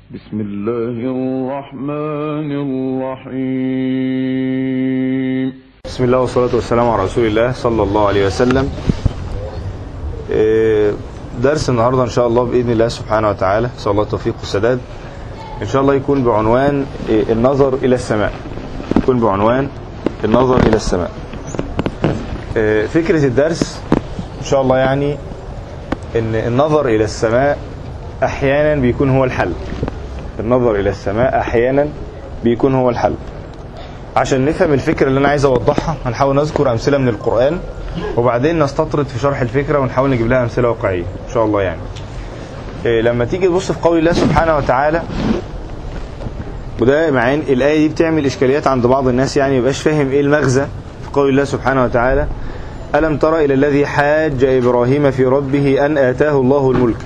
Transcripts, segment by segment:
بسم الله الرحمن الرحيم بسم الله والصلاة والسلام على رسول الله صلى الله عليه وسلم إيه، درس النهاردة إن شاء الله بإذن الله سبحانه وتعالى صلى الله التوفيق والسداد إن شاء الله يكون بعنوان إيه، النظر إلى السماء يكون بعنوان النظر إلى السماء إيه، فكرة الدرس إن شاء الله يعني إن النظر إلى السماء أحيانا بيكون هو الحل النظر إلى السماء أحيانا بيكون هو الحل عشان نفهم الفكرة اللي أنا عايز أوضحها هنحاول نذكر أمثلة من القرآن وبعدين نستطرد في شرح الفكرة ونحاول نجيب لها أمثلة واقعية إن شاء الله يعني إيه لما تيجي تبص في قول الله سبحانه وتعالى وده معين الآية دي بتعمل إشكاليات عند بعض الناس يعني ميبقاش فاهم إيه المغزى في قول الله سبحانه وتعالى ألم تر إلى الذي حاج إبراهيم في ربه أن آتاه الله الملك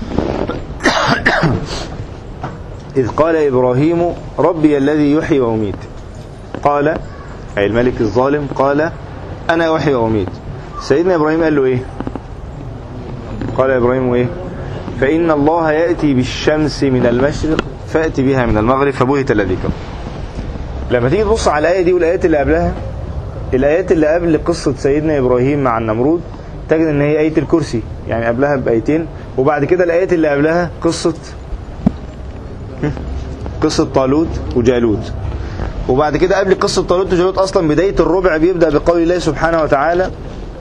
إذ قال إبراهيم ربي الذي يحيي ويميت قال أي الملك الظالم قال أنا أحيي وأميت سيدنا إبراهيم قال له إيه قال إبراهيم إيه فإن الله يأتي بالشمس من المشرق فأتي بها من المغرب فبهت الذي كفر لما تيجي تبص على الآية دي والآيات اللي قبلها الآيات اللي قبل قصة سيدنا إبراهيم مع النمرود تجد إن هي آية الكرسي يعني قبلها بآيتين وبعد كده الآيات اللي قبلها قصة قصة طالوت وجالوت وبعد كده قبل قصة طالوت وجالوت أصلا بداية الربع بيبدأ بقول الله سبحانه وتعالى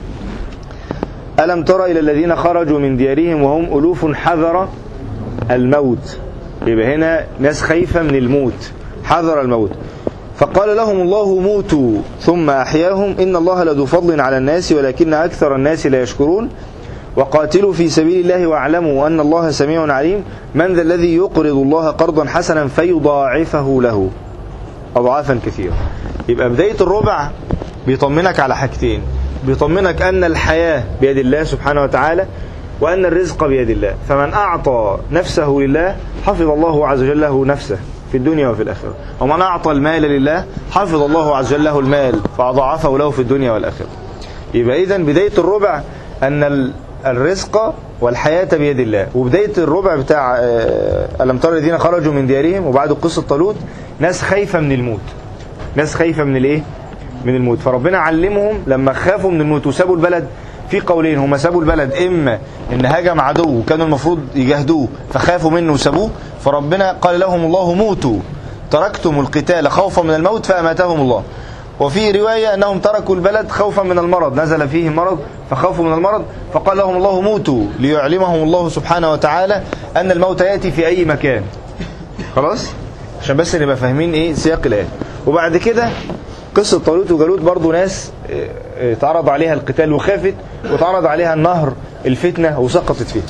ألم تر إلى الذين خرجوا من ديارهم وهم ألوف حذر الموت يبقى هنا ناس خايفة من الموت حذر الموت فقال لهم الله موتوا ثم أحياهم إن الله لذو فضل على الناس ولكن أكثر الناس لا يشكرون وقاتلوا في سبيل الله واعلموا أن الله سميع عليم من ذا الذي يقرض الله قرضا حسنا فيضاعفه له أضعافا كثيرة يبقى بداية الربع بيطمنك على حاجتين بيطمنك أن الحياة بيد الله سبحانه وتعالى وأن الرزق بيد الله فمن أعطى نفسه لله حفظ الله عز وجل له نفسه في الدنيا وفي الآخرة ومن أعطى المال لله حفظ الله عز وجل له المال فأضاعفه له في الدنيا والآخرة يبقى إذا بداية الربع أن الرزق والحياة بيد الله وبداية الربع بتاع ألم ترى الذين خرجوا من ديارهم وبعد قصة طالوت ناس خايفة من الموت ناس خايفة من الايه من الموت فربنا علمهم لما خافوا من الموت وسابوا البلد في قولين هم سابوا البلد اما ان هجم عدو وكانوا المفروض يجاهدوه فخافوا منه وسابوه فربنا قال لهم الله موتوا تركتم القتال خوفا من الموت فاماتهم الله وفي رواية أنهم تركوا البلد خوفا من المرض نزل فيهم مرض فخافوا من المرض فقال لهم الله موتوا ليعلمهم الله سبحانه وتعالى أن الموت يأتي في أي مكان خلاص عشان بس نبقى فاهمين ايه سياق الآية وبعد كده قصة طالوت وجالوت برضو ناس اتعرض عليها القتال وخافت واتعرض عليها النهر الفتنة وسقطت فيه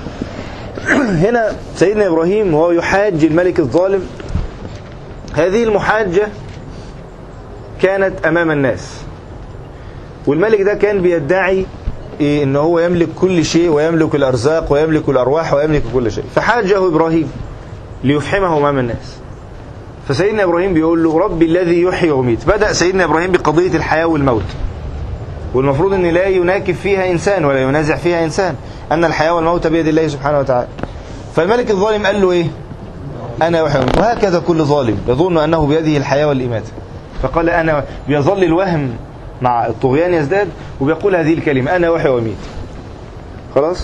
هنا سيدنا إبراهيم وهو يحاج الملك الظالم هذه المحاجة كانت أمام الناس والملك ده كان بيدعي إيه ان هو يملك كل شيء ويملك الأرزاق ويملك الأرواح ويملك كل شيء فحاجه إبراهيم ليفحمه أمام الناس فسيدنا إبراهيم بيقول له ربي الذي يحيي ويميت بدأ سيدنا إبراهيم بقضية الحياة والموت والمفروض أن لا يناكف فيها إنسان ولا ينازع فيها إنسان أن الحياة والموت بيد الله سبحانه وتعالى فالملك الظالم قال له إيه أنا يحيي ويميت وهكذا كل ظالم يظن أنه بيده الحياة والإماتة فقال أنا بيظل الوهم مع الطغيان يزداد وبيقول هذه الكلمة أنا وحي وميت خلاص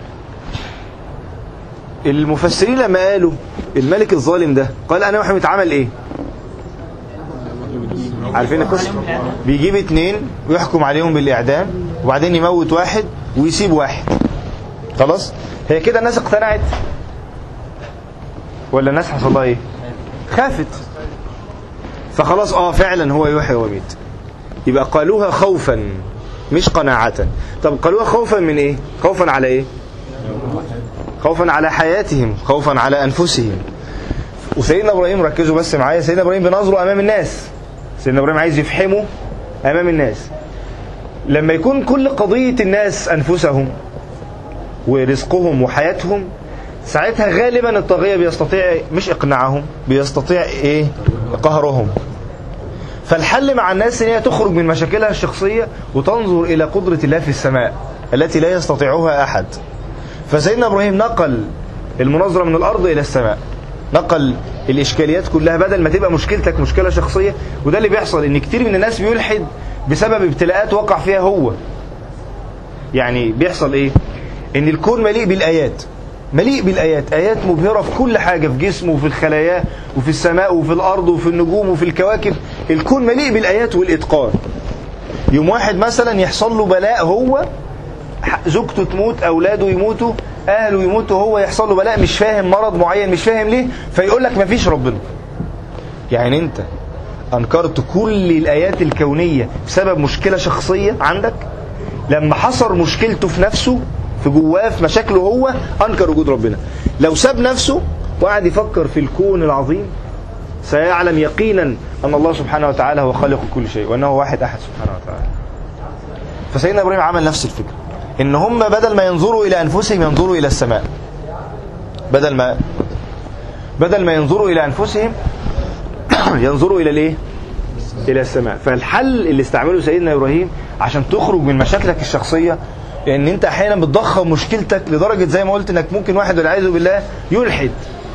المفسرين لما قالوا الملك الظالم ده قال أنا وحي وميت عمل إيه عارفين القصة بيجيب اتنين ويحكم عليهم بالإعدام وبعدين يموت واحد ويسيب واحد خلاص هي كده الناس اقتنعت ولا الناس حصل لها ايه خافت فخلاص اه فعلا هو يحيي ويميت يبقى قالوها خوفا مش قناعة طب قالوها خوفا من ايه خوفا على ايه خوفا على حياتهم خوفا على انفسهم وسيدنا ابراهيم ركزوا بس معايا سيدنا ابراهيم بنظره امام الناس سيدنا ابراهيم عايز يفحمه امام الناس لما يكون كل قضية الناس انفسهم ورزقهم وحياتهم ساعتها غالبا الطاغية بيستطيع مش اقناعهم بيستطيع ايه قهرهم فالحل مع الناس ان هي تخرج من مشاكلها الشخصية وتنظر الى قدرة الله في السماء التي لا يستطيعها احد فسيدنا ابراهيم نقل المناظرة من الارض الى السماء نقل الاشكاليات كلها بدل ما تبقى مشكلتك مشكله شخصيه وده اللي بيحصل ان كتير من الناس بيلحد بسبب ابتلاءات وقع فيها هو يعني بيحصل ايه ان الكون مليء بالايات مليء بالايات ايات مبهره في كل حاجه في جسمه وفي الخلايا وفي السماء وفي الارض وفي النجوم وفي الكواكب الكون مليء بالايات والاتقان يوم واحد مثلا يحصل له بلاء هو زوجته تموت اولاده يموتوا اهله يموتوا هو يحصل له بلاء مش فاهم مرض معين مش فاهم ليه فيقول لك مفيش ربنا يعني انت انكرت كل الايات الكونيه بسبب مشكله شخصيه عندك لما حصر مشكلته في نفسه في جواه في مشاكله هو انكر وجود ربنا لو ساب نفسه وقعد يفكر في الكون العظيم سيعلم يقينا ان الله سبحانه وتعالى هو خالق كل شيء وانه واحد احد سبحانه وتعالى فسيدنا ابراهيم عمل نفس الفكره ان هم بدل ما ينظروا الى انفسهم ينظروا الى السماء بدل ما بدل ما ينظروا الى انفسهم ينظروا الى الايه الى السماء فالحل اللي استعمله سيدنا ابراهيم عشان تخرج من مشاكلك الشخصيه ان انت احيانا بتضخم مشكلتك لدرجه زي ما قلت انك ممكن واحد والعياذ بالله يلحد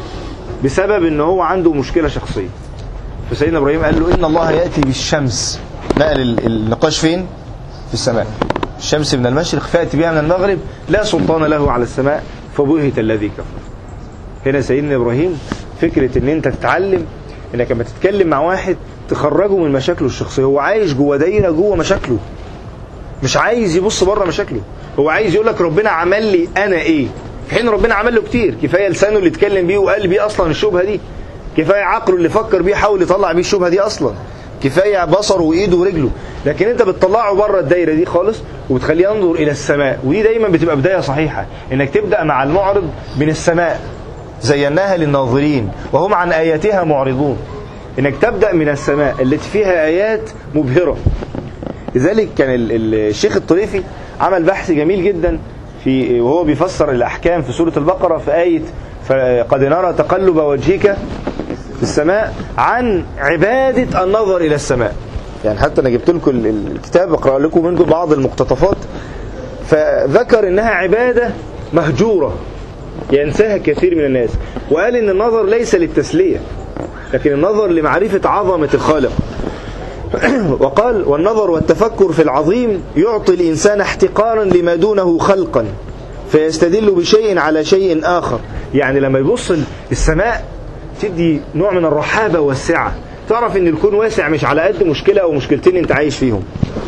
بسبب ان هو عنده مشكله شخصيه فسيدنا ابراهيم قال له ان الله ياتي بالشمس نقل ال- النقاش فين في السماء الشمس من المشرق فاتي بها من المغرب لا سلطان له على السماء فبهت الذي كفر هنا سيدنا ابراهيم فكره ان انت تتعلم انك لما تتكلم مع واحد تخرجه من مشاكله الشخصيه هو عايش جوه دايره جوه مشاكله مش عايز يبص بره مشاكله هو عايز يقول لك ربنا عمل لي انا ايه في حين ربنا عمل له كتير كفايه لسانه اللي اتكلم بيه وقال بيه اصلا الشبهه دي كفايه عقله اللي فكر بيه حاول يطلع بيه الشبهه دي اصلا كفايه بصره وايده ورجله لكن انت بتطلعه بره الدايره دي خالص وبتخليه ينظر الى السماء ودي دايما بتبقى بدايه صحيحه انك تبدا مع المعرض من السماء زيناها للناظرين وهم عن اياتها معرضون انك تبدا من السماء التي فيها ايات مبهره لذلك كان ال- ال- الشيخ الطريفي عمل بحث جميل جدا في وهو بيفسر الاحكام في سوره البقره في ايه فقد نرى تقلب وجهك في السماء عن عباده النظر الى السماء يعني حتى انا جبت لكم ال- ال- الكتاب اقرا لكم منه بعض المقتطفات فذكر انها عباده مهجوره ينساها كثير من الناس وقال ان النظر ليس للتسليه لكن النظر لمعرفه عظمه الخالق وقال والنظر والتفكر في العظيم يعطي الإنسان احتقارا لما دونه خلقا فيستدل بشيء على شيء آخر يعني لما يبص السماء تدي نوع من الرحابة والسعة تعرف ان الكون واسع مش على قد مشكلة او مشكلتين انت عايش فيهم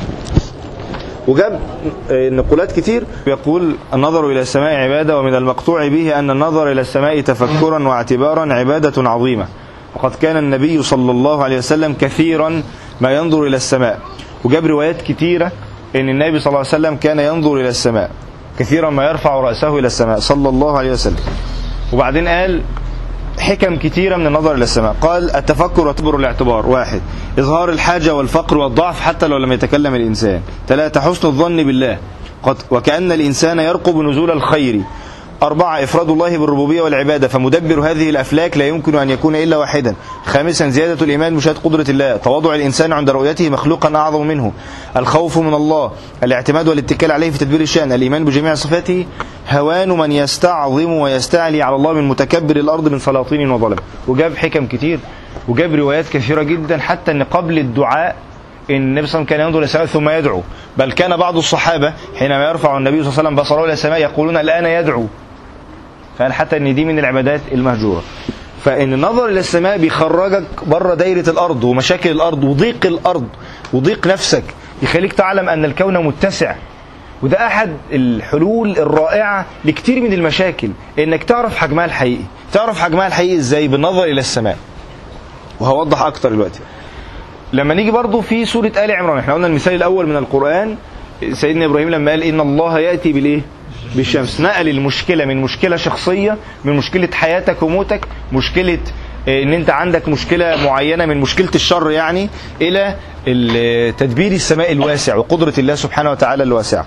وجاب آه، نقولات كتير يقول النظر إلى السماء عبادة ومن المقطوع به أن النظر إلى السماء تفكرا واعتبارا عبادة عظيمة وقد كان النبي صلى الله عليه وسلم كثيرا ما ينظر إلى السماء وجاب روايات كتيرة أن النبي صلى الله عليه وسلم كان ينظر إلى السماء كثيرا ما يرفع رأسه إلى السماء صلى الله عليه وسلم وبعدين قال حكم كتيرة من النظر إلى السماء قال التفكر واعتبر الاعتبار واحد إظهار الحاجة والفقر والضعف حتى لو لم يتكلم الإنسان ثلاثة حسن الظن بالله قد وكأن الإنسان يرقب نزول الخير أربعة إفراد الله بالربوبية والعبادة فمدبر هذه الأفلاك لا يمكن أن يكون إلا واحدا خامسا زيادة الإيمان مشاهدة قدرة الله تواضع الإنسان عند رؤيته مخلوقا أعظم منه الخوف من الله الاعتماد والاتكال عليه في تدبير الشأن الإيمان بجميع صفاته هوان من يستعظم ويستعلي على الله من متكبر الأرض من سلاطين وظلم وجاب حكم كتير وجاب روايات كثيرة جدا حتى أن قبل الدعاء إن النبي صلى الله عليه وسلم كان ينظر إلى السماء ثم يدعو بل كان بعض الصحابة حينما يرفع النبي صلى الله عليه وسلم بصره إلى السماء يقولون الآن يدعو فقال حتى ان دي من العبادات المهجوره فان النظر الى السماء بيخرجك بره دايره الارض ومشاكل الارض وضيق الارض وضيق نفسك يخليك تعلم ان الكون متسع وده احد الحلول الرائعه لكتير من المشاكل انك تعرف حجمها الحقيقي تعرف حجمها الحقيقي ازاي بالنظر الى السماء وهوضح اكتر دلوقتي لما نيجي برضو في سوره ال عمران احنا قلنا المثال الاول من القران سيدنا ابراهيم لما قال ان الله ياتي بالايه بالشمس نقل المشكلة من مشكلة شخصية من مشكلة حياتك وموتك مشكلة آه، ان انت عندك مشكلة معينة من مشكلة الشر يعني الى ال- تدبير السماء الواسع وقدرة الله سبحانه وتعالى الواسعة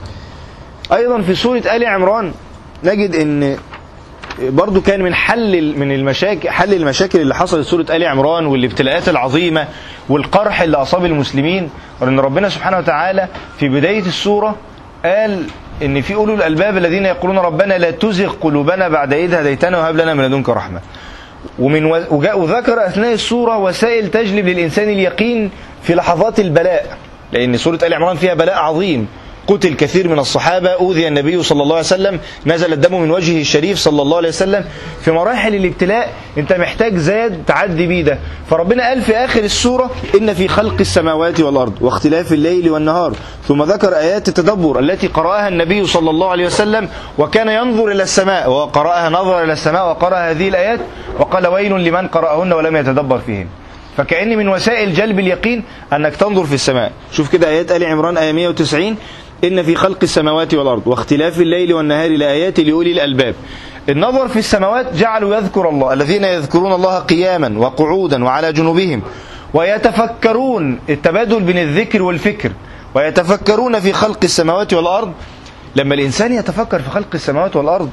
ايضا في سورة آل عمران نجد ان برضو كان من حل من المشاكل حل المشاكل اللي حصلت في سوره ال عمران والابتلاءات العظيمه والقرح اللي اصاب المسلمين وان ربنا سبحانه وتعالى في بدايه السوره قال ان في اولو الالباب الذين يقولون ربنا لا تزغ قلوبنا بعد اذ هديتنا وهب لنا من لدنك رحمه ومن و... وجاء وذكر اثناء السوره وسائل تجلب للانسان اليقين في لحظات البلاء لان سوره ال عمران فيها بلاء عظيم قتل كثير من الصحابة أوذي النبي صلى الله عليه وسلم نزل الدم من وجهه الشريف صلى الله عليه وسلم في مراحل الابتلاء أنت محتاج زاد تعدي بيه ده فربنا قال في آخر السورة إن في خلق السماوات والأرض واختلاف الليل والنهار ثم ذكر آيات التدبر التي قرأها النبي صلى الله عليه وسلم وكان ينظر إلى السماء وقرأها نظر إلى السماء وقرأ هذه الآيات وقال ويل لمن قرأهن ولم يتدبر فيهن فكأن من وسائل جلب اليقين أنك تنظر في السماء شوف كده آيات آل عمران آية 190 إن في خلق السماوات والأرض واختلاف الليل والنهار لآيات لأولي الألباب النظر في السماوات جعلوا يذكر الله الذين يذكرون الله قياما وقعودا وعلى جنوبهم ويتفكرون التبادل بين الذكر والفكر ويتفكرون في خلق السماوات والأرض لما الإنسان يتفكر في خلق السماوات والأرض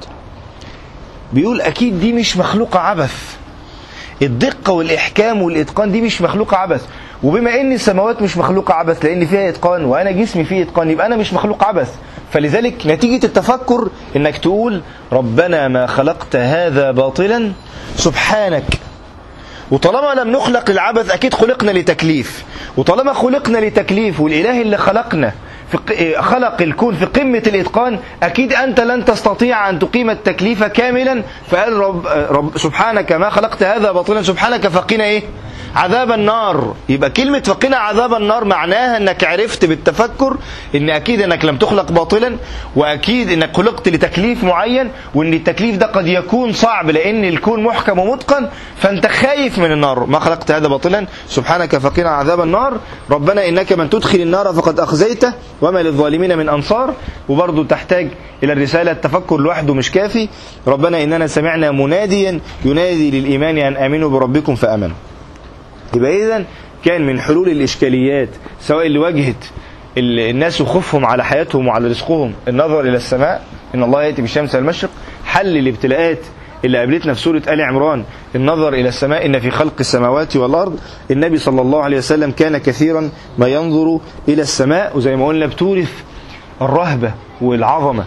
بيقول أكيد دي مش مخلوقة عبث الدقة والإحكام والإتقان دي مش مخلوقة عبث وبما ان السماوات مش مخلوقه عبث لان فيها اتقان وانا جسمي فيه اتقان يبقى انا مش مخلوق عبث فلذلك نتيجه التفكر انك تقول ربنا ما خلقت هذا باطلا سبحانك وطالما لم نخلق للعبث اكيد خلقنا لتكليف وطالما خلقنا لتكليف والاله اللي خلقنا في خلق الكون في قمة الإتقان أكيد أنت لن تستطيع أن تقيم التكليف كاملا فقال رب, رب سبحانك ما خلقت هذا باطلا سبحانك فقنا إيه عذاب النار يبقى كلمة فقنا عذاب النار معناها انك عرفت بالتفكر ان اكيد انك لم تخلق باطلا واكيد انك خلقت لتكليف معين وان التكليف ده قد يكون صعب لان الكون محكم ومتقن فانت خايف من النار ما خلقت هذا باطلا سبحانك فقنا عذاب النار ربنا انك من تدخل النار فقد اخزيته وما للظالمين من انصار وبرضه تحتاج الى الرسالة التفكر لوحده مش كافي ربنا اننا سمعنا مناديا ينادي للايمان ان امنوا بربكم فامنوا يبقى اذا كان من حلول الاشكاليات سواء اللي واجهت الناس وخوفهم على حياتهم وعلى رزقهم النظر الى السماء ان الله ياتي بالشمس المشرق حل الابتلاءات اللي قابلتنا في سوره ال عمران النظر الى السماء ان في خلق السماوات والارض النبي صلى الله عليه وسلم كان كثيرا ما ينظر الى السماء وزي ما قلنا بتورث الرهبه والعظمه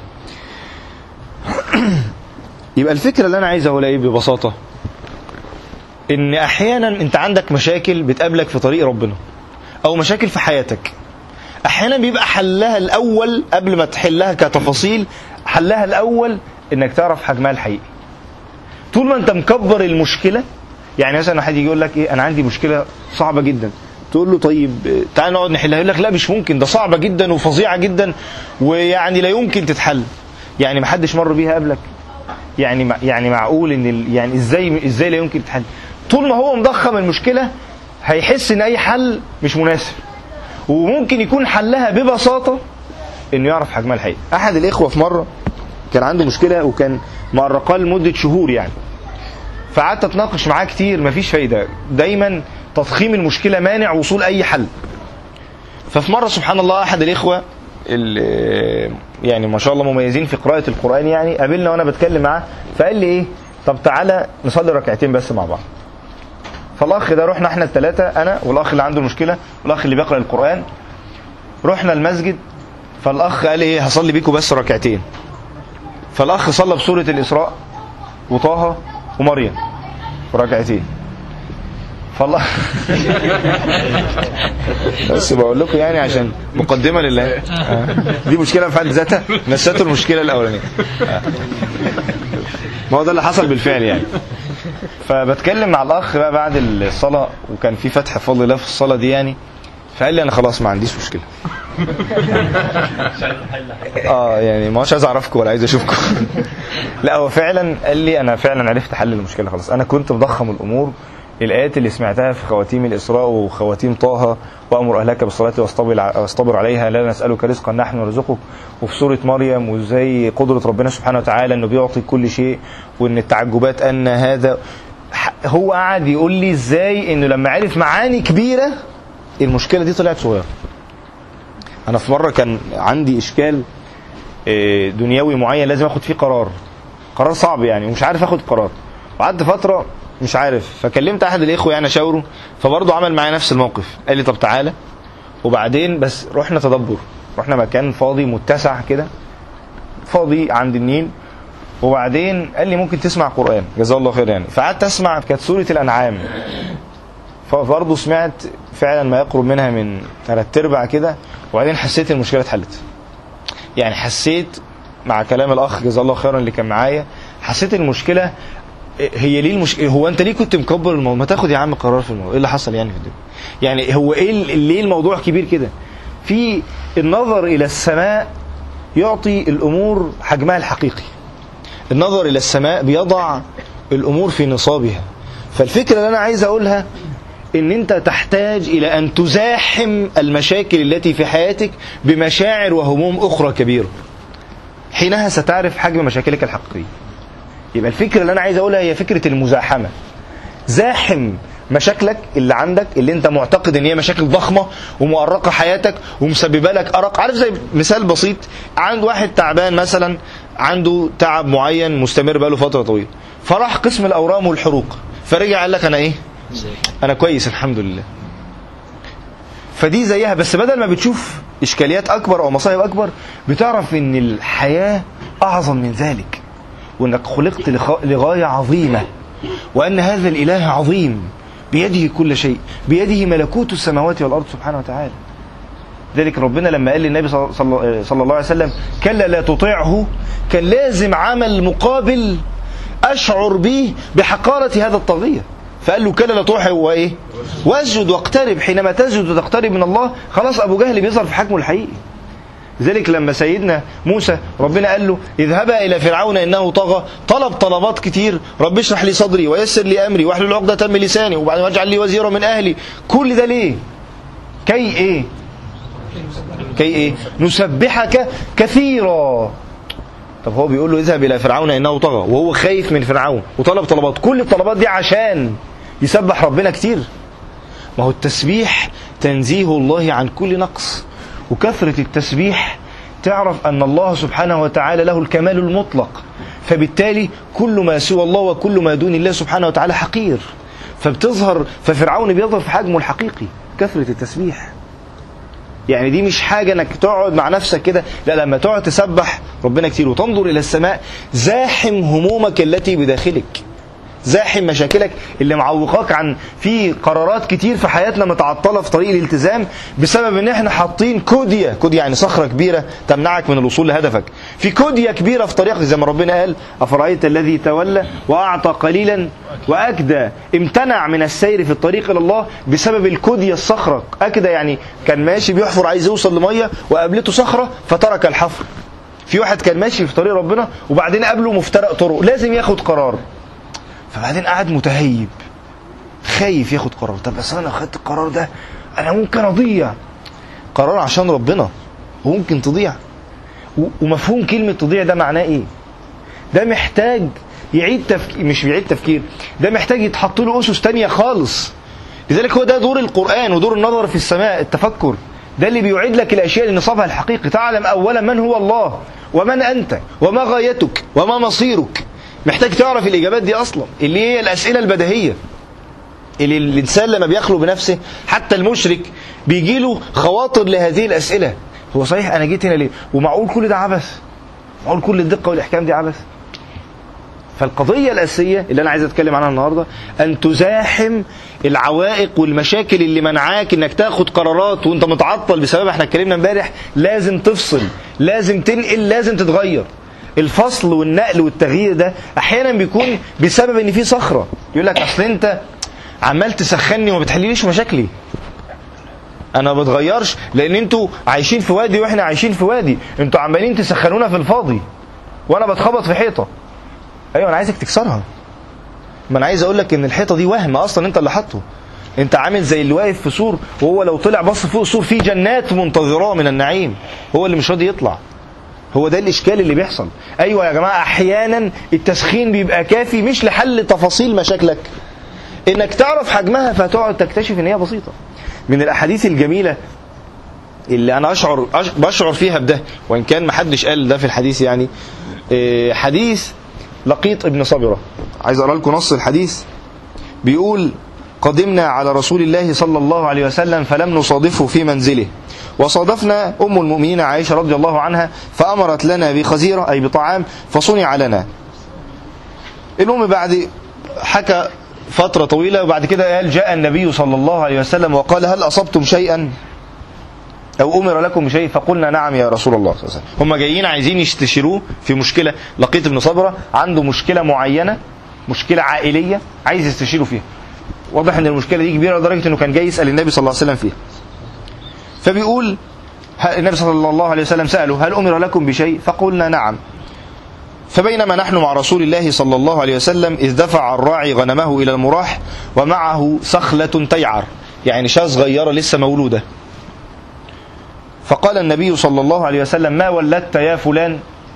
يبقى الفكره اللي انا عايز اقولها ايه ببساطه ان احيانا انت عندك مشاكل بتقابلك في طريق ربنا او مشاكل في حياتك احيانا بيبقى حلها الاول قبل ما تحلها كتفاصيل حلها الاول انك تعرف حجمها الحقيقي طول ما انت مكبر المشكله يعني مثلا حد يجي يقول لك ايه انا عندي مشكله صعبه جدا تقول له طيب تعال نقعد نحلها يقول لك لا مش ممكن ده صعبه جدا وفظيعه جدا ويعني لا يمكن تتحل يعني ما حدش مر بيها قبلك يعني يعني معقول ان يعني ازاي ازاي لا يمكن تتحل طول ما هو مضخم المشكلة هيحس ان اي حل مش مناسب وممكن يكون حلها ببساطة انه يعرف حجمها الحقيقي احد الاخوة في مرة كان عنده مشكلة وكان مقرقاه لمدة شهور يعني فقعدت اتناقش معاه كتير مفيش فايدة دايما تضخيم المشكلة مانع وصول اي حل ففي مرة سبحان الله احد الاخوة اللي يعني ما شاء الله مميزين في قراءة القرآن يعني قابلنا وانا بتكلم معاه فقال لي ايه طب تعالى نصلي ركعتين بس مع بعض فالاخ ده رحنا احنا الثلاثه انا والاخ اللي عنده مشكله والاخ اللي بيقرا القران رحنا المسجد فالاخ قال ايه هصلي بيكم بس ركعتين فالاخ صلى بسوره الاسراء وطه ومريم ركعتين فالله بس بقول لكم يعني عشان مقدمه لله دي مشكله في حد ذاتها نسيته المشكله الاولانيه ما هو ده اللي حصل بالفعل يعني فبتكلم مع الاخ بقى بعد الصلاه وكان في فتح فضل الله في الصلاه دي يعني فقال لي انا خلاص ما عنديش مشكله اه يعني ما عايز اعرفكم ولا عايز اشوفكم لا هو فعلا قال لي انا فعلا عرفت حل المشكله خلاص انا كنت مضخم الامور الايات اللي سمعتها في خواتيم الاسراء وخواتيم طه وامر اهلك بالصلاه واصطبر واصطبر عليها لا نسالك رزقا نحن نرزقك وفي سوره مريم وازاي قدره ربنا سبحانه وتعالى انه بيعطي كل شيء وان التعجبات ان هذا هو قعد يقول لي ازاي انه لما عرف معاني كبيره المشكله دي طلعت صغيره انا في مره كان عندي اشكال دنيوي معين لازم اخد فيه قرار قرار صعب يعني ومش عارف اخد قرار وقعدت فتره مش عارف فكلمت احد الاخوه يعني اشاوره فبرضه عمل معايا نفس الموقف قال لي طب تعالى وبعدين بس رحنا تدبر رحنا مكان فاضي متسع كده فاضي عند النيل وبعدين قال لي ممكن تسمع قران جزاه الله خير يعني فقعدت اسمع كانت سوره الانعام فبرضه سمعت فعلا ما يقرب منها من ثلاث ارباع كده وبعدين حسيت المشكله اتحلت يعني حسيت مع كلام الاخ جزاه الله خيرا اللي كان معايا حسيت المشكله هي ليه المش... هو انت ليه كنت مكبر الموضوع ما تاخد يا عم قرار في الموضوع ايه اللي حصل يعني في الدنيا يعني هو ايه ال- ليه الموضوع كبير كده في النظر الى السماء يعطي الامور حجمها الحقيقي النظر الى السماء بيضع الامور في نصابها فالفكره اللي انا عايز اقولها ان انت تحتاج الى ان تزاحم المشاكل التي في حياتك بمشاعر وهموم اخرى كبيره حينها ستعرف حجم مشاكلك الحقيقيه يبقى الفكره اللي انا عايز اقولها هي فكره المزاحمه زاحم مشاكلك اللي عندك اللي انت معتقد ان هي مشاكل ضخمه ومؤرقه حياتك ومسببه لك ارق عارف زي مثال بسيط عند واحد تعبان مثلا عنده تعب معين مستمر بقاله فتره طويله فراح قسم الاورام والحروق فرجع قال لك انا ايه انا كويس الحمد لله فدي زيها بس بدل ما بتشوف اشكاليات اكبر او مصايب اكبر بتعرف ان الحياه اعظم من ذلك وانك خلقت لخ- لغايه عظيمه وان هذا الاله عظيم بيده كل شيء بيده ملكوت السماوات والارض سبحانه وتعالى ذلك ربنا لما قال للنبي صلى صلى- صلى الله عليه وسلم كلا لا تطيعه كان لازم عمل مقابل اشعر به بحقاره هذا الطاغيه فقال له كلا لا تطيعه وايه واسجد واقترب حينما تسجد وتقترب من الله خلاص ابو جهل بيظهر في حجمه الحقيقي لذلك لما سيدنا موسى ربنا قال له اذهبا الى فرعون انه طغى طلب طلبات كتير رب اشرح لي صدري ويسر لي امري واحلل عقدة من لساني وبعدين واجعل لي وزيرا من اهلي كل ده ليه كي ايه كي ايه نسبحك كثيرا طب هو بيقول له اذهب الى فرعون انه طغى وهو خايف من فرعون وطلب طلبات كل الطلبات دي عشان يسبح ربنا كتير ما هو التسبيح تنزيه الله عن كل نقص وكثرة التسبيح تعرف أن الله سبحانه وتعالى له الكمال المطلق فبالتالي كل ما سوى الله وكل ما دون الله سبحانه وتعالى حقير فبتظهر ففرعون بيظهر في حجمه الحقيقي كثرة التسبيح يعني دي مش حاجة انك تقعد مع نفسك كده لا لما تقعد تسبح ربنا كتير وتنظر الى السماء زاحم همومك التي بداخلك زاحم مشاكلك اللي معوقاك عن في قرارات كتير في حياتنا متعطله في طريق الالتزام بسبب ان احنا حاطين كوديا كوديا يعني صخره كبيره تمنعك من الوصول لهدفك في كوديا كبيره في طريقك زي ما ربنا قال افرايت الذي تولى واعطى قليلا واكدى امتنع من السير في الطريق الى الله بسبب الكوديا الصخره اكدى يعني كان ماشي بيحفر عايز يوصل لميه وقابلته صخره فترك الحفر في واحد كان ماشي في طريق ربنا وبعدين قابله مفترق طرق لازم ياخد قرار فبعدين قعد متهيب خايف ياخد قرار طب بس انا لو خدت القرار ده انا ممكن اضيع قرار عشان ربنا وممكن تضيع و- ومفهوم كلمة تضيع ده معناه ايه ده محتاج يعيد تفكير مش بيعيد تفكير ده محتاج يتحط له اسس تانية خالص لذلك هو ده دور القرآن ودور النظر في السماء التفكر ده اللي بيعيد لك الاشياء لنصابها الحقيقي تعلم اولا من هو الله ومن انت وما غايتك وما مصيرك محتاج تعرف الاجابات دي اصلا اللي هي الاسئله البديهيه اللي الانسان لما بيخلو بنفسه حتى المشرك بيجي له خواطر لهذه الاسئله هو صحيح انا جيت هنا ليه ومعقول كل ده عبث معقول كل الدقه والاحكام دي عبث فالقضية الأساسية اللي أنا عايز أتكلم عنها النهاردة أن تزاحم العوائق والمشاكل اللي منعاك إنك تاخد قرارات وأنت متعطل بسبب إحنا اتكلمنا امبارح لازم تفصل لازم تنقل لازم تتغير الفصل والنقل والتغيير ده أحيانا بيكون بسبب إن في صخرة يقول لك أصل أنت عمال تسخني وما بتحليليش مشاكلي انا ما بتغيرش لان انتوا عايشين في وادي واحنا عايشين في وادي انتوا عمالين تسخنونا في الفاضي وانا بتخبط في حيطه ايوه انا عايزك تكسرها ما انا عايز اقول لك ان الحيطه دي وهم اصلا انت اللي حاطه انت عامل زي اللي واقف في سور وهو لو طلع بص فوق سور فيه جنات منتظراه من النعيم هو اللي مش راضي يطلع هو ده الاشكال اللي بيحصل ايوه يا جماعه احيانا التسخين بيبقى كافي مش لحل تفاصيل مشاكلك انك تعرف حجمها فتقعد تكتشف ان هي بسيطه من الاحاديث الجميله اللي انا اشعر أش- بشعر فيها بده وان كان محدش قال ده في الحديث يعني إيه، حديث لقيط ابن صبره عايز اقرا لكم نص الحديث بيقول قدمنا على رسول الله صلى الله عليه وسلم فلم نصادفه في منزله وصادفنا ام المؤمنين عائشه رضي الله عنها فامرت لنا بخزيره اي بطعام فصنع لنا المهم بعد حكى فترة طويلة وبعد كده قال جاء النبي صلى الله عليه وسلم وقال هل أصبتم شيئا أو أمر لكم بشيء فقلنا نعم يا رسول الله صلى الله عليه وسلم هم جايين عايزين يستشيروه في مشكلة لقيت ابن صبرة عنده مشكلة معينة مشكلة عائلية عايز يستشيره فيها واضح ان المشكلة دي كبيرة لدرجة انه كان جاي يسأل النبي صلى الله عليه وسلم فيها فبيقول ه- النبي صلى الله عليه وسلم سأله هل أمر لكم بشيء فقلنا نعم فبينما نحن مع رسول الله صلى الله عليه وسلم إذ دفع الراعي غنمه إلى المراح ومعه سخلة تيعر يعني شاة صغيرة لسه مولودة فقال النبي صلى الله عليه وسلم ما ولدت يا فلان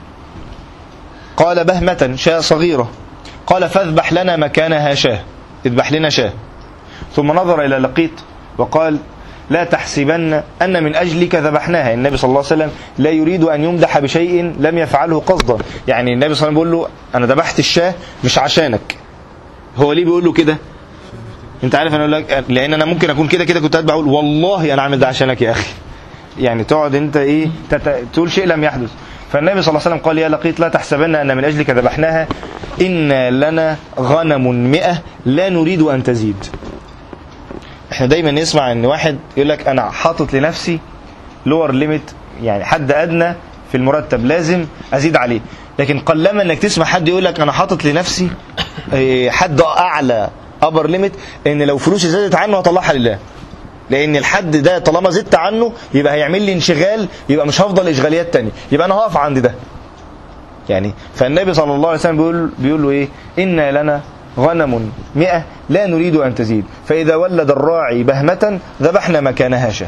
قال بهمة شاة صغيرة قال فاذبح لنا مكانها شاة اذبح لنا شاة ثم نظر إلى لقيط وقال لا تحسبن أن من أجلك ذبحناها النبي صلى الله عليه وسلم لا يريد أن يمدح بشيء لم يفعله قصدا يعني النبي صلى الله عليه وسلم بيقول له أنا ذبحت الشاة مش عشانك هو ليه بيقول له كده انت عارف انا اقول لك لان انا ممكن اكون كده كده كنت قاعد بقول والله انا عامل ده عشانك يا اخي يعني تقعد انت ايه تت... تقول شيء لم يحدث فالنبي صلى الله عليه وسلم قال يا لقيط لا تحسبن ان من اجلك ذبحناها ان لنا غنم مئة لا نريد ان تزيد احنا دايما نسمع ان واحد يقول لك انا حاطط لنفسي لور ليميت يعني حد ادنى في المرتب لازم ازيد عليه لكن قلما انك تسمع حد يقول لك انا حاطط لنفسي اه، حد اعلى ابر ليميت ان لو فلوسي زادت عنه هطلعها لله لان الحد ده طالما زدت عنه يبقى هيعمل لي انشغال يبقى مش هفضل اشغاليات تانية يبقى انا هقف عند ده يعني فالنبي صلى الله عليه وسلم بيقول بيقول له ايه إن لنا غنم مئة لا نريد أن تزيد فإذا ولد الراعي بهمة ذبحنا مكانها شاة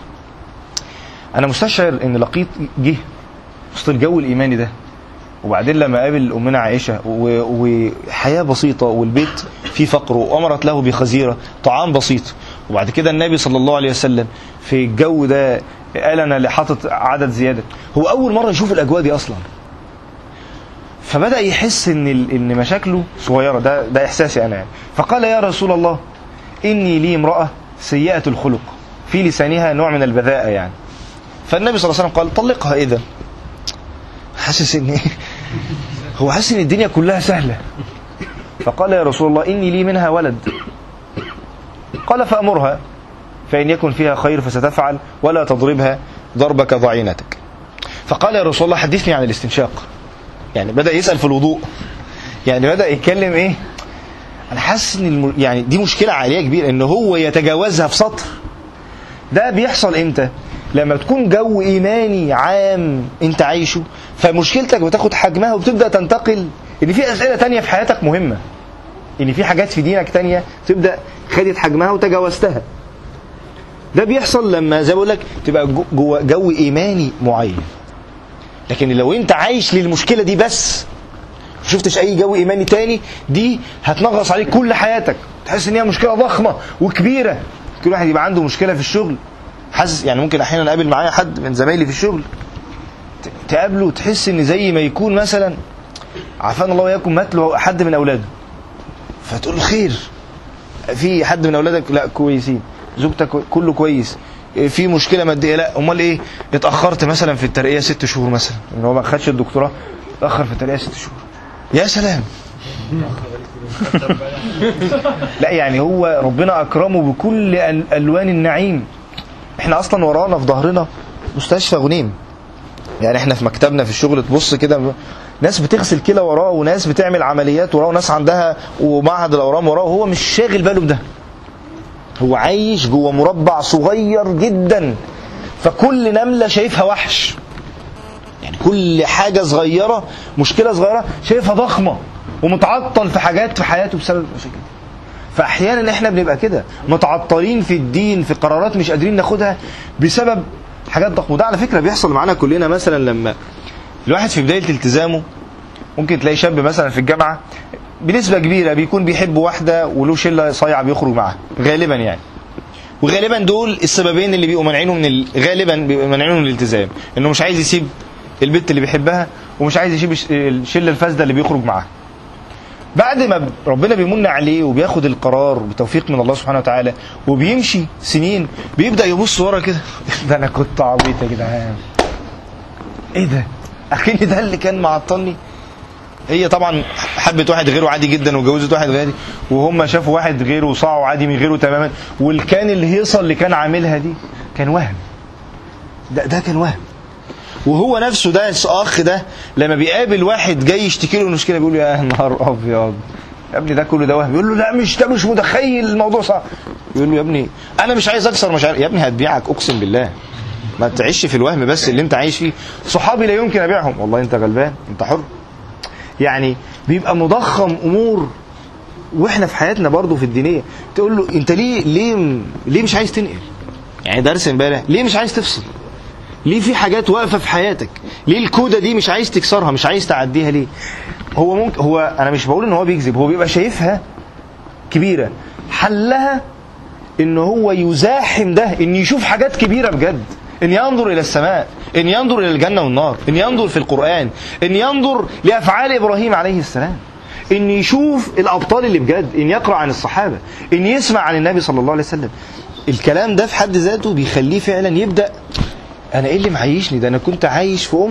أنا مستشعر إن لقيط جه وسط الجو الإيماني ده وبعدين لما قابل أمنا عائشة و- وحياة بسيطة والبيت فيه فقر وأمرت له بخزيرة طعام بسيط وبعد كده النبي صلى الله عليه وسلم في الجو ده قال أنا اللي حاطط عدد زيادة هو أول مرة يشوف الأجواء دي أصلا فبدأ يحس ان ال- ان مشاكله صغيره ده ده احساسي انا يعني فقال يا رسول الله اني لي امراه سيئه الخلق في لسانها نوع من البذاءه يعني فالنبي صلى الله عليه وسلم قال طلقها اذا حاسس ان إيه؟ هو حاسس ان الدنيا كلها سهله فقال يا رسول الله اني لي منها ولد قال فامرها فان يكن فيها خير فستفعل ولا تضربها ضربك ضعينتك فقال يا رسول الله حدثني عن الاستنشاق يعني بدأ يسأل في الوضوء يعني بدأ يتكلم ايه انا حاسس ان الم... يعني دي مشكلة عالية كبيرة ان هو يتجاوزها في سطر ده بيحصل امتى لما تكون جو ايماني عام انت عايشه فمشكلتك بتاخد حجمها وبتبدأ تنتقل ان في اسئلة تانية في حياتك مهمة ان في حاجات في دينك تانية تبدأ خدت حجمها وتجاوزتها ده بيحصل لما زي ما بقول لك تبقى جو- جوه جو ايماني معين لكن لو انت عايش للمشكله دي بس ما شفتش اي جو ايماني تاني دي هتنغص عليك كل حياتك تحس ان هي مشكله ضخمه وكبيره كل واحد يبقى عنده مشكله في الشغل حاسس يعني ممكن احيانا اقابل معايا حد من زمايلي في الشغل ت- تقابله وتحس ان زي ما يكون مثلا عافانا الله واياكم مات له حد من اولاده فتقول له خير في حد من اولادك لا كويسين زوجتك كله كويس في مشكله ماديه لا امال ايه اتاخرت مثلا في الترقيه ست شهور مثلا ان هو ما خدش الدكتوراه اتاخر في الترقيه ست شهور يا سلام لا يعني هو ربنا اكرمه بكل ال- الوان النعيم احنا اصلا ورانا في ظهرنا مستشفى غنيم يعني احنا في مكتبنا في الشغل تبص كده ناس بتغسل كلى وراه وناس بتعمل عمليات وراه وناس عندها ومعهد الاورام وراه وهو مش شاغل باله بده هو عايش جوه مربع صغير جدا فكل نملة شايفها وحش يعني كل حاجة صغيرة مشكلة صغيرة شايفها ضخمة ومتعطل في حاجات في حياته بسبب المشاكل دي. فأحيانا احنا بنبقى كده متعطلين في الدين في قرارات مش قادرين ناخدها بسبب حاجات ضخمة وده على فكرة بيحصل معانا كلنا مثلا لما الواحد في بداية التزامه ممكن تلاقي شاب مثلا في الجامعة بنسبة كبيرة بيكون بيحب واحدة وله شلة صايعة بيخرج معاها غالبا يعني وغالبا دول السببين اللي بيبقوا مانعينه من ال... غالبا بيبقوا مانعينه من الالتزام انه مش عايز يسيب البنت اللي بيحبها ومش عايز يسيب الش- الشله الفاسده اللي بيخرج معاها بعد ما ربنا بيمن عليه وبياخد القرار بتوفيق من الله سبحانه وتعالى وبيمشي سنين بيبدا يبص ورا كده ده انا كنت عبيط يا جدعان ايه ده اكن ده اللي كان معطلني هي طبعا حبت واحد غيره عادي جدا وجوزت واحد غيري وهم شافوا واحد غيره وصاعوا عادي من غيره تماما والكان الهيصه اللي كان عاملها دي كان وهم ده ده كان وهم وهو نفسه ده الاخ ده لما بيقابل واحد جاي يشتكي له مشكله بيقول له يا نهار ابيض يا ابني ده كله ده وهم يقول له لا مش ده مش متخيل الموضوع صعب يقول له يا ابني انا مش عايز اكسر مشاعر يا ابني هتبيعك اقسم بالله ما تعيش في الوهم بس اللي انت عايش فيه صحابي لا يمكن ابيعهم والله انت غلبان انت حر يعني بيبقى مضخم امور واحنا في حياتنا برضو في الدينيه تقول له انت ليه ليه ليه مش عايز تنقل يعني درس امبارح ليه مش عايز تفصل ليه في حاجات واقفه في حياتك ليه الكوده دي مش عايز تكسرها مش عايز تعديها ليه هو ممكن هو انا مش بقول ان هو بيكذب هو بيبقى شايفها كبيره حلها ان هو يزاحم ده ان يشوف حاجات كبيره بجد ان ينظر الى السماء ان ينظر الى الجنه والنار ان ينظر في القران ان ينظر لافعال ابراهيم عليه السلام ان يشوف الابطال اللي بجد ان يقرا عن الصحابه ان يسمع عن النبي صلى الله عليه وسلم الكلام ده في حد ذاته بيخليه فعلا يبدا انا ايه اللي معيشني ده انا كنت عايش في ام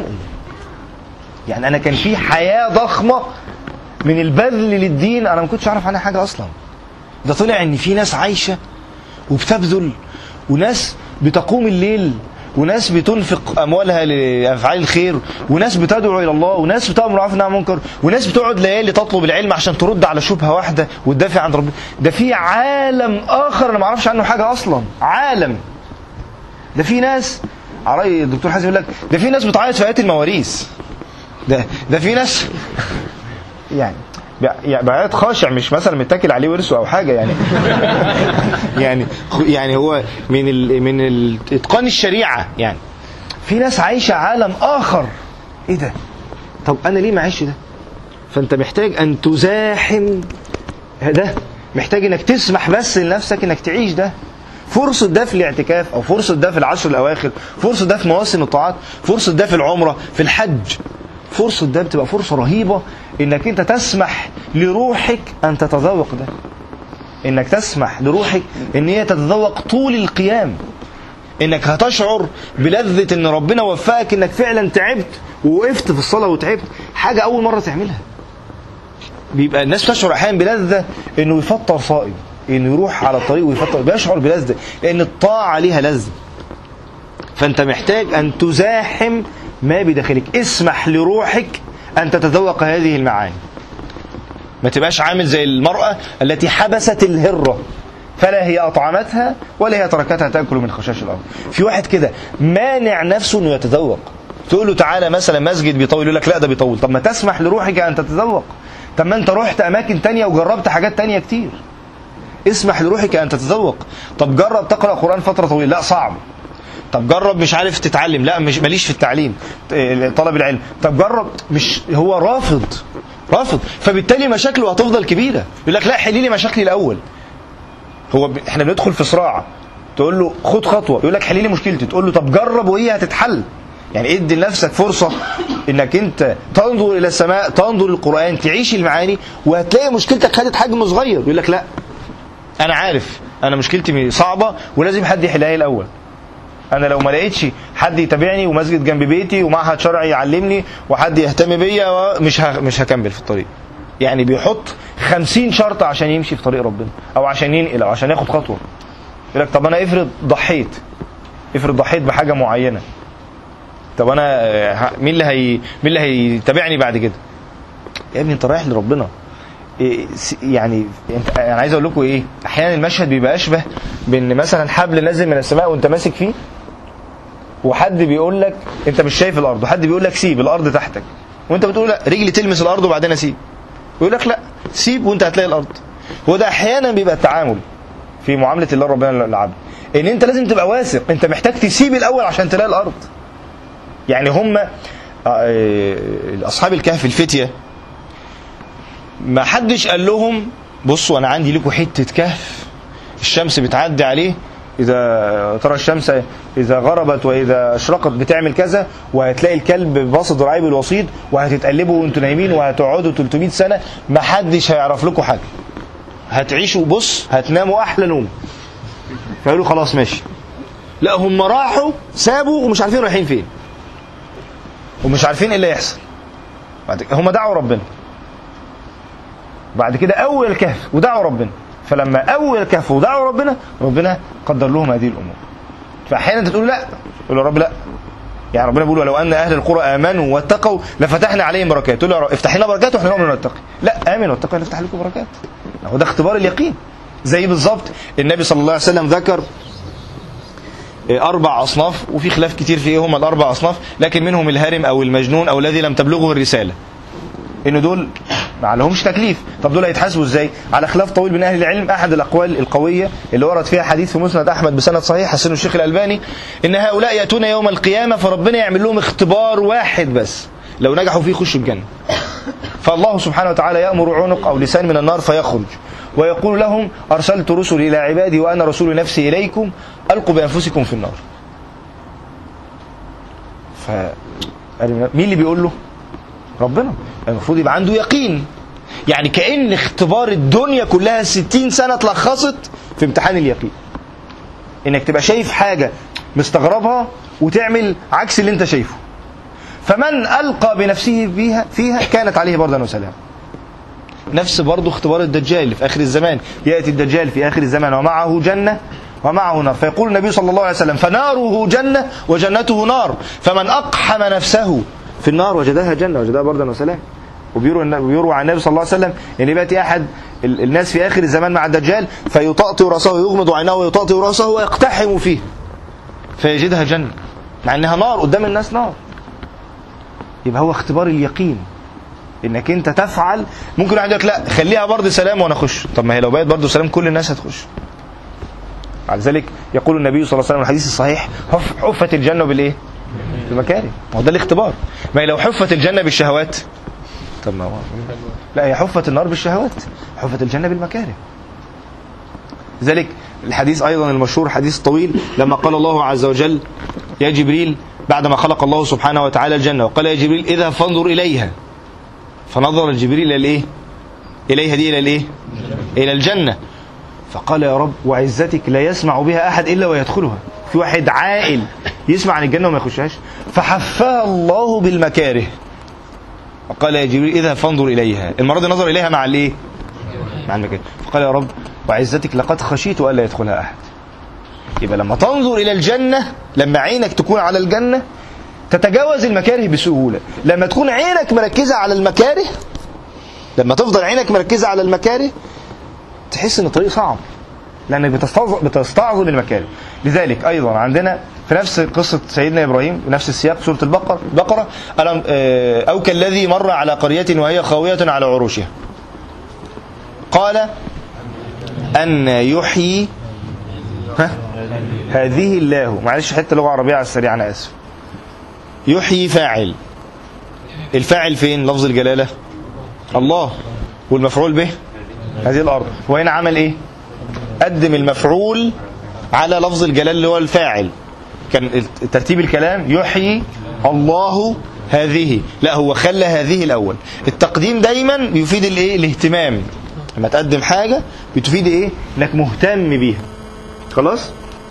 يعني انا كان في حياه ضخمه من البذل للدين انا ما كنتش اعرف عنها حاجه اصلا ده طلع ان في ناس عايشه وبتبذل وناس بتقوم الليل وناس بتنفق اموالها لافعال الخير وناس بتدعو الى الله وناس بتامر بالمعروف والنهي عن المنكر وناس بتقعد ليالي تطلب العلم عشان ترد على شبهه واحده وتدافع عن ربنا ده في عالم اخر انا ما اعرفش عنه حاجه اصلا عالم ده في ناس على راي الدكتور حازم يقول لك ده في ناس بتعيط في ايات المواريث ده ده في ناس يعني يعني بعيط خاشع مش مثلا متاكل عليه ورثه او حاجه يعني يعني يعني هو من ال من ال اتقان الشريعه يعني في ناس عايشه عالم اخر ايه ده طب انا ليه ما اعيش ده فانت محتاج ان تزاحم ده محتاج انك تسمح بس لنفسك انك تعيش ده فرصة ده في الاعتكاف أو فرصة ده في العشر الأواخر فرصة ده في مواسم الطاعات فرصة ده في العمرة في الحج فرصة ده بتبقى فرصة رهيبة انك انت تسمح لروحك ان تتذوق ده انك تسمح لروحك ان هي تتذوق طول القيام انك هتشعر بلذة ان ربنا وفقك انك فعلا تعبت ووقفت في الصلاة وتعبت حاجة اول مرة تعملها بيبقى الناس بتشعر احيانا بلذة انه يفطر صائم انه يروح على الطريق ويفطر بيشعر بلذة لان الطاعة ليها لذة فانت محتاج ان تزاحم ما بداخلك اسمح لروحك أن تتذوق هذه المعاني ما تبقاش عامل زي المرأة التي حبست الهرة فلا هي أطعمتها ولا هي تركتها تأكل من خشاش الأرض في واحد كده مانع نفسه أنه يتذوق تقول له تعالى مثلا مسجد بيطول يقول لك لا ده بيطول طب ما تسمح لروحك أن تتذوق طب ما أنت رحت أماكن تانية وجربت حاجات تانية كتير اسمح لروحك أن تتذوق طب جرب تقرأ قرآن فترة طويلة لا صعب طب جرب مش عارف تتعلم لا مش ماليش في التعليم طلب العلم طب جرب مش هو رافض رافض فبالتالي مشاكله هتفضل كبيره يقول لك لا حلي لي مشاكلي الاول هو ب... احنا بندخل في صراع تقول له خد خطوه يقول لك حلي لي مشكلتي تقول له طب جرب وهي هتتحل يعني ادي لنفسك فرصه انك انت تنظر الى السماء تنظر للقران تعيش المعاني وهتلاقي مشكلتك خدت حجم صغير يقول لك لا انا عارف انا مشكلتي صعبه ولازم حد يحلها لي الاول انا لو ما لقيتش حد يتابعني ومسجد جنب بيتي ومعهد شرعي يعلمني وحد يهتم بيا مش مش هكمل في الطريق يعني بيحط خمسين شرط عشان يمشي في طريق ربنا او عشان ينقل او عشان ياخد خطوه يقول لك طب انا افرض ضحيت افرض ضحيت بحاجه معينه طب انا مين اللي هي مين اللي هيتابعني بعد كده يا ابني انت رايح لربنا يعني انت انا عايز اقول لكم ايه احيانا المشهد بيبقى اشبه بان مثلا حبل نازل من السماء وانت ماسك فيه وحد بيقول لك انت مش شايف الارض وحد بيقول لك سيب الارض تحتك وانت بتقول لا رجلي تلمس الارض وبعدين اسيب يقول لك لا سيب وانت هتلاقي الارض هو ده احيانا بيبقى التعامل في معامله الله ربنا للعبد ان انت لازم تبقى واثق انت محتاج تسيب الاول عشان تلاقي الارض يعني هم اصحاب الكهف الفتيه ما حدش قال لهم بصوا انا عندي لكم حته كهف الشمس بتعدي عليه اذا ترى الشمس اذا غربت واذا اشرقت بتعمل كذا وهتلاقي الكلب باصد ذراعيه بالوسيط وهتتقلبوا وانتوا نايمين وهتقعدوا 300 سنه ما حدش هيعرف لكم حاجه هتعيشوا بص هتناموا احلى نوم فقالوا خلاص ماشي لا هم راحوا سابوا ومش عارفين رايحين فين ومش عارفين ايه اللي هيحصل هم دعوا ربنا بعد كده اول الكهف ودعوا ربنا فلما اول الكهف ودعوا ربنا ربنا قدر لهم هذه الامور فاحيانا انت تقول لا تقول يا رب لا يعني ربنا بيقول ولو ان اهل القرى امنوا واتقوا لفتحنا عليهم بركات تقول له يا رب افتح لنا بركات واحنا نؤمن ونتقي لا امن واتقوا نفتح لكم بركات هو ده اختبار اليقين زي بالظبط النبي صلى الله عليه وسلم ذكر اربع اصناف وفي خلاف كتير في ايه هم الاربع اصناف لكن منهم الهارم او المجنون او الذي لم تبلغه الرساله ان دول ما عليهمش تكليف طب دول هيتحاسبوا ازاي على خلاف طويل بين اهل العلم احد الاقوال القويه اللي ورد فيها حديث في مسند احمد بسند صحيح حسنه الشيخ الالباني ان هؤلاء ياتون يوم القيامه فربنا يعمل لهم اختبار واحد بس لو نجحوا فيه يخشوا الجنه فالله سبحانه وتعالى يامر عنق او لسان من النار فيخرج ويقول لهم ارسلت رسلي الى عبادي وانا رسول نفسي اليكم القوا بانفسكم في النار ف مين اللي بيقول له ربنا المفروض يبقى عنده يقين يعني كأن اختبار الدنيا كلها 60 سنة اتلخصت في امتحان اليقين انك تبقى شايف حاجة مستغربها وتعمل عكس اللي انت شايفه فمن ألقى بنفسه فيها, فيها كانت عليه بردا وسلام نفس برضه اختبار الدجال اللي في آخر الزمان يأتي الدجال في آخر الزمان ومعه جنة ومعه نار فيقول النبي صلى الله عليه وسلم فناره جنة وجنته نار فمن أقحم نفسه في النار وجدها جنة وجدها بردا وسلام وبيروى وبيروى عن النبي صلى الله عليه وسلم ان ياتي احد الناس في اخر الزمان مع الدجال فيطأطئ راسه ويغمض عينه ويطأطئ راسه ويقتحم فيه فيجدها جنة مع انها نار قدام الناس نار يبقى هو اختبار اليقين انك انت تفعل ممكن واحد يقول لا خليها برضه سلام وانا اخش طب ما هي لو بقت برضه سلام كل الناس هتخش على ذلك يقول النبي صلى الله عليه وسلم الحديث الصحيح حفت الجنه بالايه بالمكاره ما هو ده الاختبار ما هي لو حفت الجنه بالشهوات طب ما هو لا هي حفت النار بالشهوات حفت الجنه بالمكاره لذلك الحديث ايضا المشهور حديث طويل لما قال الله عز وجل يا جبريل بعدما خلق الله سبحانه وتعالى الجنه وقال يا جبريل اذهب فانظر اليها فنظر جبريل الى الايه اليها دي الى الايه الى الجنه فقال يا رب وعزتك لا يسمع بها احد الا ويدخلها في واحد عاقل يسمع عن الجنه وما يخشهاش فحفها الله بالمكاره وقال يا جبريل اذهب فانظر اليها المره دي نظر اليها مع الايه مع المكاره فقال يا رب وعزتك لقد خشيت الا يدخلها احد يبقى لما تنظر الى الجنه لما عينك تكون على الجنه تتجاوز المكاره بسهوله لما تكون عينك مركزه على المكاره لما تفضل عينك مركزه على المكاره تحس ان الطريق صعب لانك بتستعظم بتستعظم المكاره لذلك ايضا عندنا في نفس قصه سيدنا ابراهيم نفس السياق سوره البقره بقره او كالذي مر على قريه وهي خاويه على عروشها قال ان يحيي ها هذه الله معلش حته لغه عربيه على السريع انا اسف يحيي فاعل الفاعل فين لفظ الجلاله الله والمفعول به هذه الارض وهنا عمل ايه قدم المفعول على لفظ الجلال اللي هو الفاعل كان ترتيب الكلام يحيي الله هذه لا هو خلى هذه الاول التقديم دايما يفيد الايه الاهتمام لما تقدم حاجه بتفيد ايه انك مهتم بيها خلاص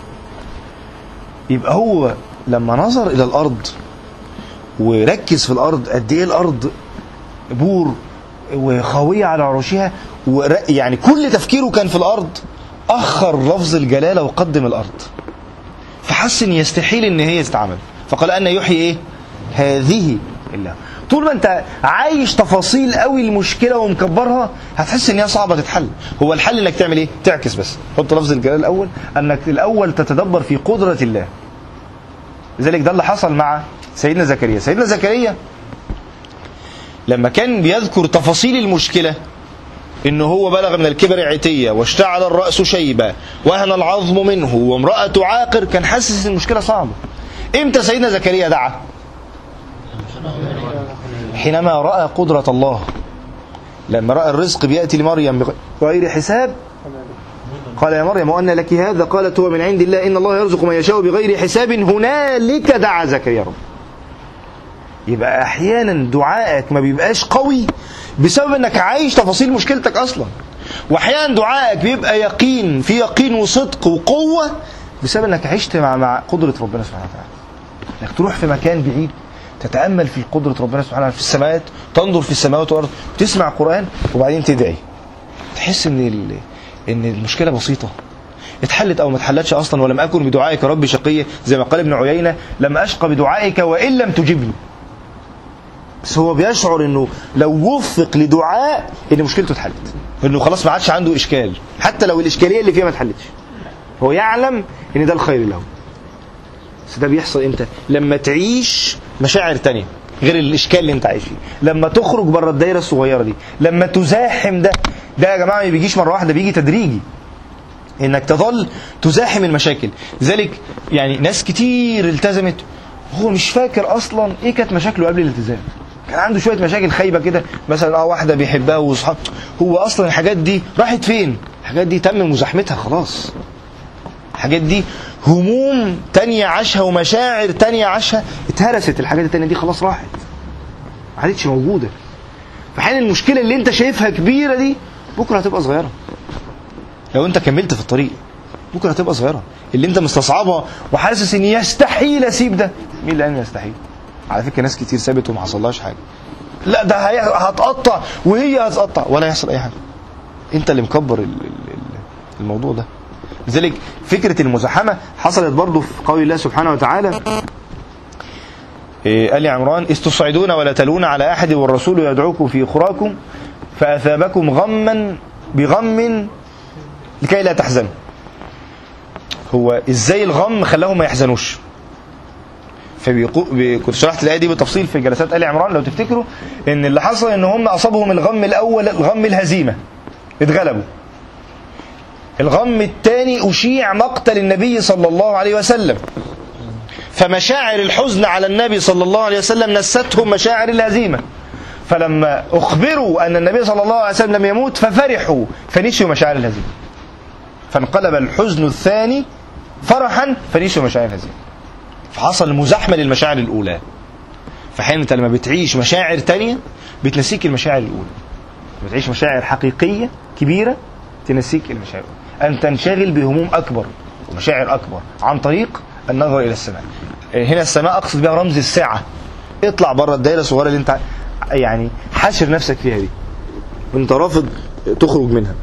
يبقى هو لما نظر الى الارض وركز في الارض قد ايه الارض بور وخاويه على عروشها يعني كل تفكيره كان في الارض اخر لفظ الجلاله وقدم الارض فحس ان يستحيل ان هي تتعمل فقال ان يحيي ايه هذه الله طول ما انت عايش تفاصيل قوي المشكله ومكبرها هتحس ان هي صعبه تتحل هو الحل انك تعمل ايه تعكس بس حط لفظ الجلاله الاول انك الاول تتدبر في قدره الله لذلك ده اللي حصل مع سيدنا زكريا سيدنا زكريا لما كان بيذكر تفاصيل المشكله ان هو بلغ من الكبر عتيه واشتعل الراس شيبا وهن العظم منه وامراته عاقر كان حاسس ان المشكله صعبه امتى سيدنا زكريا دعا حينما راى قدره الله لما راى الرزق بياتي لمريم بغير حساب قال يا مريم وأن لك هذا قالت هو من عند الله إن الله يرزق من يشاء بغير حساب هنالك دعا زكريا رب يبقى أحيانا دعائك ما بيبقاش قوي بسبب انك عايش تفاصيل مشكلتك اصلا واحيانا دعائك بيبقى يقين في يقين وصدق وقوه بسبب انك عشت مع مع قدره ربنا سبحانه وتعالى انك تروح في مكان بعيد تتامل في قدره ربنا سبحانه وتعالى في السماوات تنظر في السماوات والارض وتسمع قران وبعدين تدعي تحس ان ال... ان المشكله بسيطه اتحلت او ما اتحلتش اصلا ولم اكن بدعائك ربي شقيا زي ما قال ابن عيينه لم اشق بدعائك وان لم تجبني بس هو بيشعر انه لو وفق لدعاء ان مشكلته اتحلت انه خلاص ما عادش عنده اشكال حتى لو الاشكاليه اللي فيها ما اتحلتش هو يعلم ان ده الخير له بس ده بيحصل امتى لما تعيش مشاعر تانية غير الاشكال اللي انت عايش فيه لما تخرج بره الدايره الصغيره دي لما تزاحم ده ده يا جماعه ما بيجيش مره واحده بيجي تدريجي انك تظل تزاحم المشاكل لذلك يعني ناس كتير التزمت هو مش فاكر اصلا ايه كانت مشاكله قبل الالتزام كان عنده شويه مشاكل خايبه كده مثلا اه واحده بيحبها واصحاب هو اصلا الحاجات دي راحت فين الحاجات دي تم مزاحمتها خلاص الحاجات دي هموم تانية عاشها ومشاعر تانية عاشها اتهرست الحاجات التانية دي خلاص راحت ما عادتش موجودة في حين المشكلة اللي انت شايفها كبيرة دي بكرة هتبقى صغيرة لو انت كملت في الطريق بكرة هتبقى صغيرة اللي انت مستصعبها وحاسس ان يستحيل اسيب ده مين اللي قال يستحيل على فكرة ناس كتير سابت وما حصلهاش حاجة لا ده هي- هتقطع وهي هتقطع ولا هيحصل اي حاجة انت اللي مكبر ال- ال- ال- الموضوع ده لذلك فكرة المزاحمة حصلت برضو في قول الله سبحانه وتعالى إيه، آل عمران استصعدون ولا تلون على أحد والرسول يدعوكم في أخراكم فأثابكم غما بغم لكي لا تحزنوا هو ازاي الغم خلاهم ما يحزنوش فبيقو... كنت شرحت الايه دي بالتفصيل في جلسات ال عمران لو تفتكروا ان اللي حصل ان هم اصابهم الغم الاول الغم الهزيمه اتغلبوا الغم الثاني أشيع مقتل النبي صلى الله عليه وسلم فمشاعر الحزن على النبي صلى الله عليه وسلم نستهم مشاعر الهزيمة فلما أخبروا أن النبي صلى الله عليه وسلم لم يموت ففرحوا فنسيوا مشاعر الهزيمة فانقلب الحزن الثاني فرحا فنسيوا مشاعر الهزيمة فحصل مزاحمة للمشاعر الأولى فحين أنت لما بتعيش مشاعر تانية بتنسيك المشاعر الأولى بتعيش مشاعر حقيقية كبيرة تنسيك المشاعر أن تنشغل بهموم أكبر ومشاعر أكبر عن طريق النظر إلى السماء هنا السماء أقصد بها رمز الساعة اطلع بره الدائرة الصغيرة اللي أنت يعني حاشر نفسك فيها دي وأنت رافض تخرج منها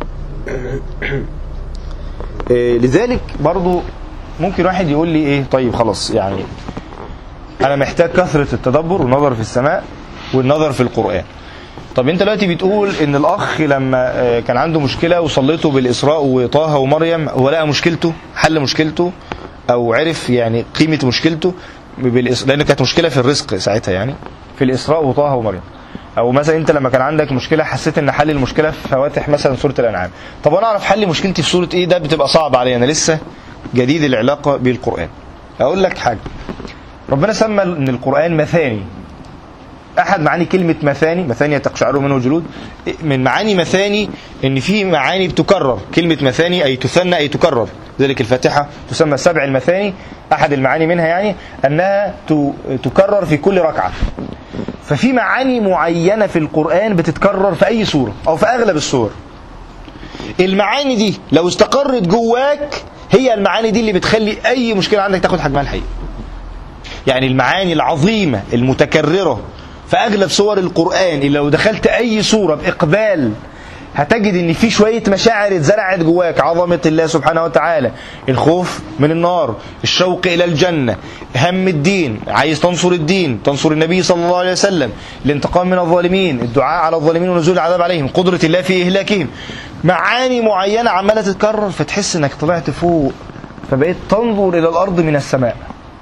لذلك برضو ممكن واحد يقول لي ايه طيب خلاص يعني انا محتاج كثرة التدبر والنظر في السماء والنظر في القرآن طب انت دلوقتي بتقول ان الاخ لما كان عنده مشكله وصليته بالاسراء وطه ومريم ولقى مشكلته حل مشكلته او عرف يعني قيمه مشكلته بالإس... لان كانت مشكله في الرزق ساعتها يعني في الاسراء وطه ومريم او مثلا انت لما كان عندك مشكله حسيت ان حل المشكله في فواتح مثلا سوره الانعام طب انا اعرف حل مشكلتي في سوره ايه ده بتبقى صعب عليا انا لسه جديد العلاقه بالقران اقول لك حاجه ربنا سمى ان القران مثاني احد معاني كلمه مثاني مثاني تقشعر منه الجلود من معاني مثاني ان في معاني بتكرر كلمه مثاني اي تثنى اي تكرر ذلك الفاتحه تسمى سبع المثاني احد المعاني منها يعني انها تكرر في كل ركعه ففي معاني معينه في القران بتتكرر في اي سوره او في اغلب السور المعاني دي لو استقرت جواك هي المعاني دي اللي بتخلي اي مشكله عندك تاخد حجمها الحقيقي يعني المعاني العظيمه المتكرره في اغلب سور القران اللي لو دخلت اي سوره باقبال هتجد ان في شويه مشاعر اتزرعت جواك عظمه الله سبحانه وتعالى الخوف من النار الشوق الى الجنه هم الدين عايز تنصر الدين تنصر النبي صلى الله عليه وسلم الانتقام من الظالمين الدعاء على الظالمين ونزول العذاب عليهم قدره الله في اهلاكهم معاني معينه عماله تتكرر فتحس انك طلعت فوق فبقيت تنظر الى الارض من السماء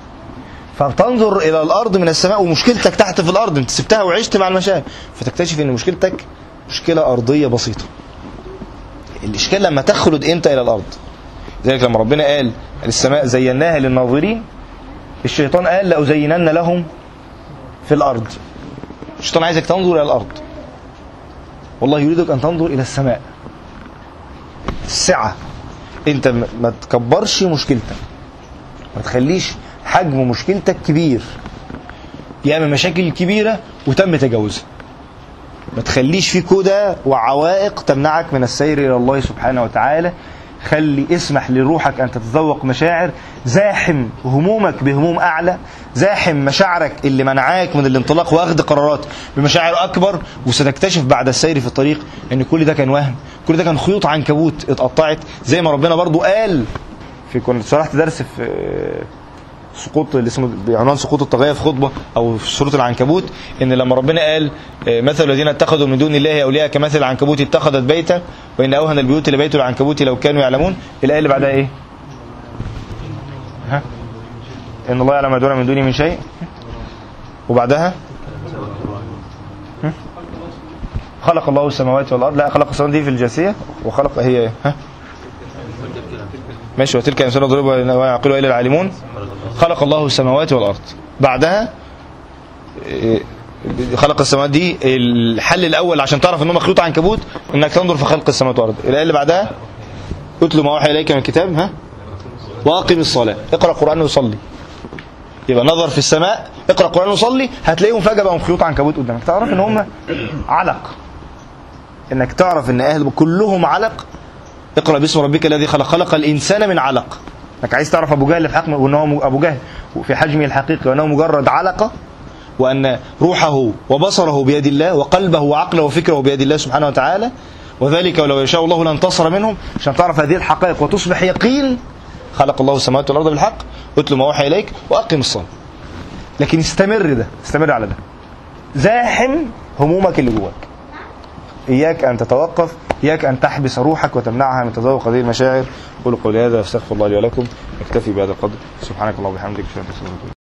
فتنظر الى الارض من السماء ومشكلتك تحت في الارض انت سبتها وعشت مع المشاعر فتكتشف ان مشكلتك مشكله ارضيه بسيطه الاشكال لما تخلد انت الى الارض ذلك لما ربنا قال السماء زيناها للناظرين الشيطان قال لأزينن لهم في الارض الشيطان عايزك تنظر الى الارض والله يريدك ان تنظر الى السماء السعه انت ما تكبرش مشكلتك ما تخليش حجم مشكلتك كبير يعمل مشاكل كبيرة وتم تجاوزها ما تخليش في كده وعوائق تمنعك من السير إلى الله سبحانه وتعالى خلي اسمح لروحك ان تتذوق مشاعر زاحم همومك بهموم اعلى زاحم مشاعرك اللي منعاك من الانطلاق واخذ قرارات بمشاعر اكبر وستكتشف بعد السير في الطريق ان كل ده كان وهم كل ده كان خيوط عنكبوت اتقطعت زي ما ربنا برضو قال في كنت شرحت درس في سقوط اللي اسمه بعنوان سقوط الطاغيه في خطبه او في سوره العنكبوت ان لما ربنا قال آه، مثل الذين اتخذوا من دون الله اولياء كمثل العنكبوت اتخذت بيتا وان اوهن البيوت لبيت العنكبوت لو كانوا يعلمون الايه اللي بعدها ايه؟ ها؟ ان الله يعلم ما دون من دونه من شيء وبعدها هم؟ خلق الله السماوات والارض لا خلق السماوات دي في الجاثيه وخلق هي إيه؟ ها ماشي وتلك الامثال نضربها ويعقلها الا العالمون خلق الله السماوات والارض بعدها إيه، خلق السماوات دي الحل الاول عشان تعرف ان هو مخلوط عنكبوت انك تنظر في خلق السماوات والارض الايه اللي بعدها اتلو ما اوحي اليك من الكتاب ها واقم الصلاه اقرا قران وصلي يبقى نظر في السماء اقرا قران وصلي هتلاقيهم فجاه بقوا خيوط عنكبوت قدامك تعرف ان هم علق انك تعرف ان اهل كلهم علق اقرا باسم ربك الذي خلق خلق الانسان من علق انك عايز تعرف ابو جهل في حكم وانه م- ابو جهل في حجمه الحقيقي وانه مجرد علقه وان روحه وبصره بيد الله وقلبه وعقله وفكره بيد الله سبحانه وتعالى وذلك ولو يشاء الله لانتصر منهم عشان تعرف هذه الحقائق وتصبح يقين خلق الله السماوات والارض بالحق اتل ما اوحي اليك واقم الصلاه لكن استمر ده استمر على ده زاحم همومك اللي جواك إياك أن تتوقف إياك أن تحبس روحك وتمنعها من تذوق هذه المشاعر قولوا قولي هذا استغفر الله لي ولكم نكتفي بهذا القدر سبحانك اللهم وبحمدك اشهد ان لا اله الا انت